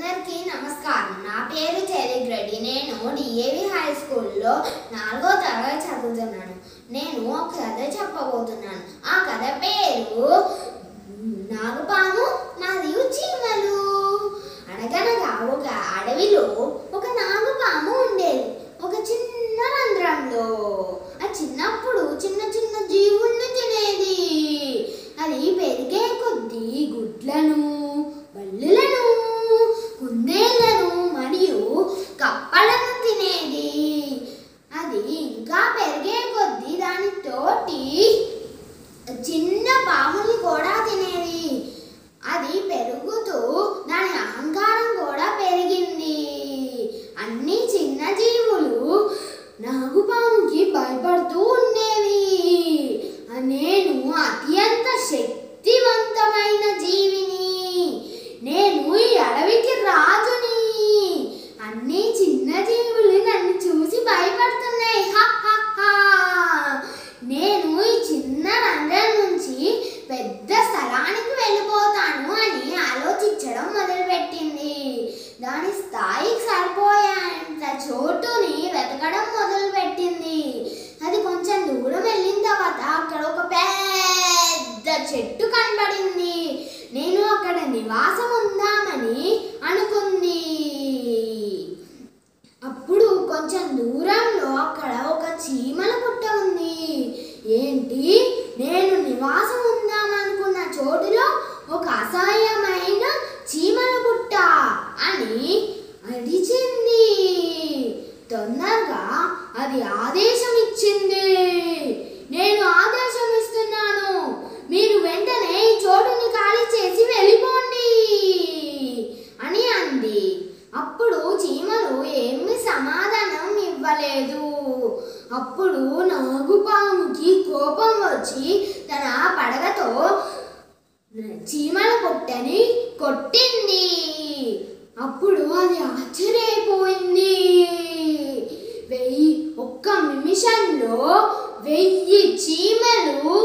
అందరికీ నమస్కారం నా పేరు చెరిక్ రెడ్డి నేను డిఏవి హై స్కూల్లో నాలుగో తరగతి చదువుతున్నాను నేను ఒక కథ చెప్పబోతున్నాను ఆ కథ పేరు నాగుపాము మరియు చీమలు అనగనగా ఒక అడవిలో ఒక నాగుపాము ఉండేది ఒక చిన్న రంధ్రంలో ఆ చిన్నప్పుడు చిన్న చిన్న జీవుల్ని తినేది అది పెరిగే కొద్దీ గుడ్లను బల్లులను కుందేళ్లను మరియు కప్పలను తినేది అది ఇంకా పెరిగే కొద్దీ దానితోటి చిన్న పాముని కూడా తినేది అది పెరుగుతూ దాని అహంకారం కూడా పెరిగింది అన్ని చిన్న జీవులు నాగుపాముకి భయపడుతూ ఉండేవి నేను అత్యంత శక్తివంతమైన జీవిని నేను ఈ అడవికి రాజుని అన్ని చిన్న జీవులు నన్ను చూసి భయపడుతున్నాయి హా, హా, హా. నేను ఈ చిన్న రంధ్రం నుంచి పెద్ద స్థలానికి వెళ్ళిపోతాను అని ఆలోచించడం మొదలుపెట్టింది దాని స్థాయికి సరిపోయేంత చోటుని వెతకడం మొదలుపెట్టింది అది కొంచెం దూరం వెళ్ళిన తర్వాత అక్కడ ఒక పెద్ద చెట్టు కనబడింది నేను అక్కడ నివాసం ఉందామని అనుకుంది అప్పుడు కొంచెం దూరంలో అక్కడ ఒక చీమల పుట్ట ఉంది ఏంటి నేను నివాసం ఉందామనుకున్న చోటులో ఒక అసహ్యమైన చీమల పుట్ట అని అడిచింది తొందరగా అది ఆదేశం ఇచ్చింది నేను ఆదేశం ఇస్తున్నాను మీరు వెంటనే ఈ చోటుని ఖాళీ చేసి వెళ్ళిపోండి అని అంది అప్పుడు చీమలు ఏమి సమాధానం ఇవ్వలేదు అప్పుడు నాగుపాముకి కోపం వచ్చి తన పడగతో చీమల పొట్టని కొట్టింది అప్పుడు అది ఆశ్చర్యపోయింది వెయ్యి ఒక్క నిమిషంలో వెయ్యి చీమలు